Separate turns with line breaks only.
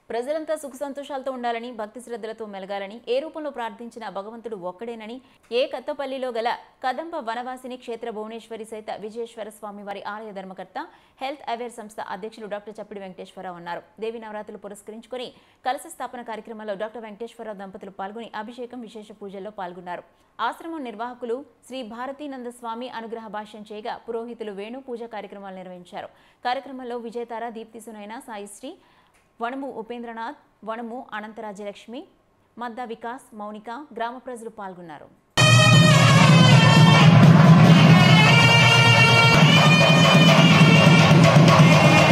ప్రజలంతా సుఖ సంతోషాలతో ఉండాలని భక్తి శ్రద్ధలతో మెలగాలని ఏ రూపంలో ప్రార్థించిన భగవంతుడు ఒక్కడేనని ఏ కత్తపల్లిలో గల కదంబ వనవాసిని క్షేత్ర భువనేశ్వరి సహిత విజయేశ్వర స్వామి వారి ఆలయ ధర్మకర్త హెల్త్ అవేర్ సంస్థ అధ్యక్షులు డాక్టర్ చప్పిడి వెంకటేశ్వరరావు అన్నారు దేవి నవరాత్రులు పురస్కరించుకొని కలశ స్థాపన కార్యక్రమంలో డాక్టర్ వెంకటేశ్వరరావు దంపతులు పాల్గొని అభిషేకం విశేష పూజల్లో పాల్గొన్నారు ఆశ్రమం నిర్వాహకులు శ్రీ భారతీనంద స్వామి అనుగ్రహ భాష్యం చేయగా పురోహితులు వేణు పూజ కార్యక్రమాలు నిర్వహించారు కార్యక్రమంలో విజేతార దీప్తి సునైన సాయిశ్రీ వణము ఉపేంద్రనాథ్ వణము అనంతరాజ్యలక్ష్మి మద్దా వికాస్ మౌనిక గ్రామ ప్రజలు పాల్గొన్నారు
శ్రీ